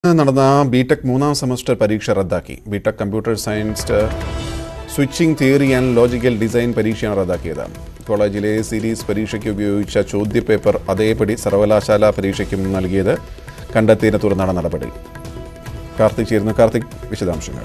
നടന്ന ബിടെക് മൂന്നാം സെമസ്റ്റർ പരീക്ഷ റദ്ദാക്കി BTech computer science switching theory and logical design പരീക്ഷയാണ് റദ്ദാക്കിയത് കോളേജിലെ സീരീസ് പരീക്ഷയ്ക്ക് ഉപയോഗിച്ച ചോദ്യപേപ്പർ അതേപടി സർവകലാശാല പരീക്ഷയ്ക്കും നൽകിയത് കണ്ടെത്തിയതിനെ തുടർന്നാണ് നടപടി കാർത്തിക് ചേരുന്നു കാർത്തിക് വിശദാംശങ്ങൾ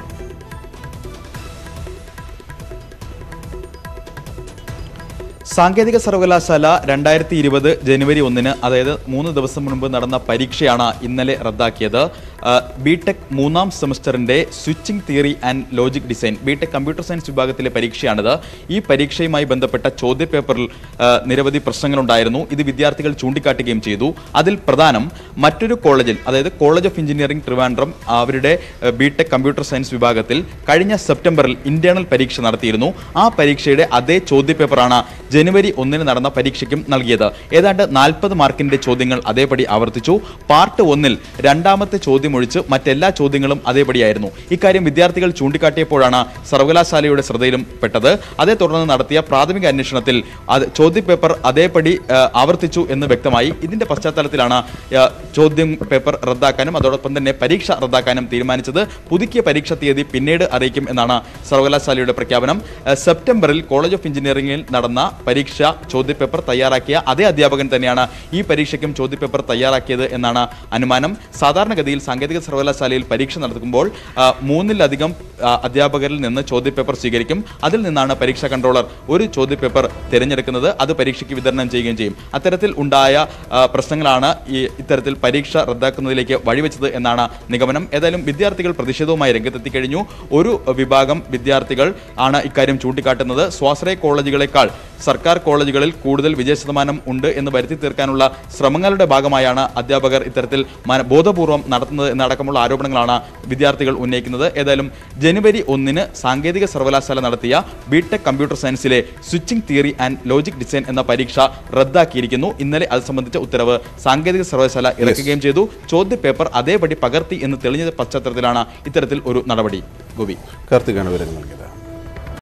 സാങ്കേതിക സർവകലാശാല രണ്ടായിരത്തി ഇരുപത് ജനുവരി ഒന്നിന് അതായത് മൂന്ന് ദിവസം മുൻപ് നടന്ന പരീക്ഷയാണ് ഇന്നലെ റദ്ദാക്കിയത് ബിടെക് മൂന്നാം സെമസ്റ്ററിന്റെ switching theory and logic design BTech computer science വിഭാഗത്തിലെ പരീക്ഷയാണിത് ഈ പരീക്ഷയുമായി ബന്ധപ്പെട്ട ചോദ്യപേപ്പറിൽ ആ, നിരവധി പ്രശ്നങ്ങളുണ്ടായിരുന്നു ഇത് വിദ്യാർത്ഥികൾ ചൂണ്ടിക്കാട്ടുകയും ചെയ്തു അതിൽ പ്രധാനം മറ്റൊരു കോളേജിൽ അതായത് കോളേജ് ഓഫ് എഞ്ചിനീയറിംഗ് ട്രിവാൻഡ്രം അവരുടെ ബിടെക് കമ്പ്യൂട്ടർ സയൻസ് വിഭാഗത്തിൽ കഴിഞ്ഞ സെപ്റ്റംബറിൽ ഇന്റേണൽ പരീക്ഷ നടത്തിയിരുന്നു ആ പരീക്ഷയുടെ അതേ ചോദ്യപേപ്പറാണ് ജനുവരി ഒന്നിന് നടന്ന പരീക്ഷയ്ക്കും നൽകിയത് ഏതാണ്ട് നാൽപ്പത് മാർക്കിന്റെ ചോദ്യങ്ങൾ അതേപടി ആവർത്തിച്ചു പാർട്ട് ഒന്നിൽ രണ്ടാമത്തെ ചോദ്യം ഒഴിച്ച് മറ്റെല്ലാ ചോദ്യങ്ങളും അതേപടിയായിരുന്നു ഇക്കാര്യം വിദ്യാർത്ഥികൾ ചൂണ്ടിക്കാട്ടിയപ്പോഴാണ് സർവകലാശാലയുടെ ശ്രദ്ധയിലും പെട്ടത് അതേ തുടർന്ന് നടത്തിയ പ്രാഥമിക അന്വേഷണത്തിൽ അത് ചോദ്യപേപ്പർ അതേപടി ആ, ആവർത്തിച്ചു എന്ന് വ്യക്തമായി ഇതിന്റെ പശ്ചാത്തലത്തിലാണ് ആ, ചോദ്യം പേപ്പർ റദ്ദാക്കാനും അതോടൊപ്പം തന്നെ പരീക്ഷ റദ്ദാക്കാനും തീരുമാനിച്ചത് പുതുക്കിയ പരീക്ഷ തീയതി പിന്നീട് അറിയിക്കും എന്നാണ് സർവകലാശാലയുടെ പ്രഖ്യാപനം ആ, സെപ്റ്റംബറിൽ കോളേജ് ഓഫ് എഞ്ചിനീയറിംഗിൽ നടന്ന പരീക്ഷ ചോദ്യപേപ്പർ തയ്യാറാക്കിയ അതേ അധ്യാപകൻ തന്നെയാണ് ഈ പരീക്ഷയ്ക്കും ചോദ്യപേപ്പർ തയ്യാറാക്കിയത് എന്നാണ് അനുമാനം സാധാരണഗതിയിൽ സാങ്കേതിക സർവകലാശാലയിൽ പരീക്ഷ നടത്തുമ്പോൾ ആ, മൂന്നിലധികം ആ, അധ്യാപകരിൽ നിന്ന് ചോദ്യപേപ്പർ സ്വീകരിക്കും അതിൽ നിന്നാണ് പരീക്ഷാ കൺട്രോളർ ഒരു ചോദ്യപേപ്പർ തിരഞ്ഞെടുക്കുന്നത് അത് പരീക്ഷയ്ക്ക് വിതരണം ചെയ്യുകയും ചെയ്യും അത്തരത്തിൽ ഉണ്ടായ ആ, പ്രശ്നങ്ങളാണ് ഈ ഇത്തരത്തിൽ പരീക്ഷ റദ്ദാക്കുന്നതിലേക്ക് വഴിവെച്ചത് എന്നാണ് നിഗമനം ഏതായാലും വിദ്യാർത്ഥികൾ പ്രതിഷേധവുമായി രംഗത്തെത്തി കഴിഞ്ഞു ഒരു വിഭാഗം വിദ്യാർത്ഥികൾ ആണ് ഇക്കാര്യം ചൂണ്ടിക്കാട്ടുന്നത് സ്വാശ്രയ കോളേജുകളെക്കാൾ സർക്കാർ കോളേജുകളിൽ കൂടുതൽ വിജയ ശതമാനം ഉണ്ട് എന്ന് വരുത്തി തീർക്കാനുള്ള ശ്രമങ്ങളുടെ ഭാഗമായാണ് അധ്യാപകർ ഇത്തരത്തിൽ മന- ബോധപൂർവം നടത്തുന്നത് എന്നടക്കമുള്ള ആരോപണങ്ങളാണ് വിദ്യാർത്ഥികൾ ഉന്നയിക്കുന്നത് ഏതായാലും ജനുവരി ഒന്നിന് സാങ്കേതിക സർവകലാശാല നടത്തിയ ബിടെക് കമ്പ്യൂട്ടർ സയൻസിലെ switching theory and logic design എന്ന പരീക്ഷ റദ്ദാക്കിയിരിക്കുന്നു ഇന്നലെ അത് സംബന്ധിച്ച ഉത്തരവ് സാങ്കേതിക സർവകലാശാല ഇറക്കുകയും ചെയ്തു ചോദ്യപേപ്പർ അതേപടി പകർത്തി എന്ന് തെളിഞ്ഞ പശ്ചാത്തലത്തിലാണ് ഇത്തരത്തിൽ ഒരു നടപടി ഗോപി കാർത്തികാണ് വിവരങ്ങൾ നൽകിയത്